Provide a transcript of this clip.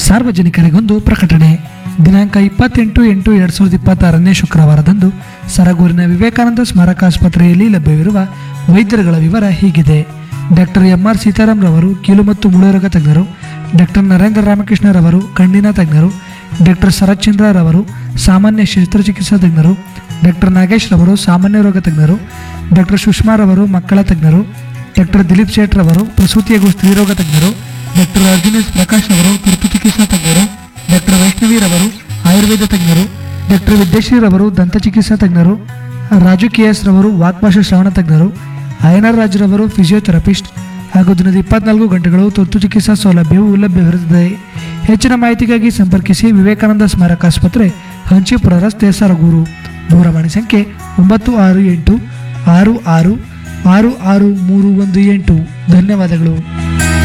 ಸಾರ್ವಜನಿಕರಿಗೊಂದು ಪ್ರಕಟಣೆ ದಿನಾಂಕ ಇಪ್ಪತ್ತೆಂಟು ಎಂಟು ಎರಡು ಸಾವಿರದ ಇಪ್ಪತ್ತಾರನೇ ಶುಕ್ರವಾರದಂದು ಸರಗೂರಿನ ವಿವೇಕಾನಂದ ಸ್ಮಾರಕ ಆಸ್ಪತ್ರೆಯಲ್ಲಿ ಲಭ್ಯವಿರುವ ವೈದ್ಯರುಗಳ ವಿವರ ಹೀಗಿದೆ ಡಾಕ್ಟರ್ ಎಂ ಆರ್ ಸೀತಾರಾಮ್ ರವರು ಕೀಲು ಮತ್ತು ಮುಳುರೋಗ ತಜ್ಞರು ಡಾಕ್ಟರ್ ನರೇಂದ್ರ ರಾಮಕೃಷ್ಣ ರವರು ಕಣ್ಣಿನ ತಜ್ಞರು ಡಾಕ್ಟರ್ ಶರತ್ಚಂದ್ರ ರವರು ಸಾಮಾನ್ಯ ಶಸ್ತ್ರಚಿಕಿತ್ಸಾ ತಜ್ಞರು ಡಾಕ್ಟರ್ ನಾಗೇಶ್ ರವರು ಸಾಮಾನ್ಯ ರೋಗ ತಜ್ಞರು ಡಾಕ್ಟರ್ ಸುಷ್ಮಾ ರವರು ಮಕ್ಕಳ ತಜ್ಞರು ಡಾಕ್ಟರ್ ದಿಲೀಪ್ ಶೇಟ್ ರವರು ಪ್ರಸೂತಿ ಹಾಗೂ ಸ್ತ್ರೀರೋಗ ತಜ್ಞರು ಡಾಕ್ಟರ್ ಅರ್ಜುನೇಶ್ ಪ್ರಕಾಶ್ ರವರು ತುರ್ತು ಚಿಕಿತ್ಸಾ ತಜ್ಞರು ಡಾಕ್ಟರ್ ವೈಷ್ಣವಿ ರವರು ಆಯುರ್ವೇದ ತಜ್ಞರು ಡಾಕ್ಟರ್ ವಿದ್ಯಶ್ರೀ ರವರು ದಂತ ಚಿಕಿತ್ಸಾ ತಜ್ಞರು ರಾಜು ಕೆ ಎಸ್ ರವರು ವಾಕ್ಭಾಷಾ ಶ್ರವಣ ತಜ್ಞರು ಅಯ್ಯನಾರ್ ರಾಜ್ರವರು ಫಿಸಿಯೋಥೆರಪಿಸ್ಟ್ ಹಾಗೂ ದಿನದ ಇಪ್ಪತ್ನಾಲ್ಕು ಗಂಟೆಗಳು ತುರ್ತು ಚಿಕಿತ್ಸಾ ಸೌಲಭ್ಯವು ಲಭ್ಯವಿರುತ್ತದೆ ಹೆಚ್ಚಿನ ಮಾಹಿತಿಗಾಗಿ ಸಂಪರ್ಕಿಸಿ ವಿವೇಕಾನಂದ ಸ್ಮಾರಕ ಆಸ್ಪತ್ರೆ ಹಂಚಿಪುರ ರಸ್ತೆ ಸರಗೂರು ದೂರವಾಣಿ ಸಂಖ್ಯೆ ಒಂಬತ್ತು ಆರು ಎಂಟು ಆರು ಆರು ಆರು ಆರು ಮೂರು ಒಂದು ಎಂಟು ಧನ್ಯವಾದಗಳು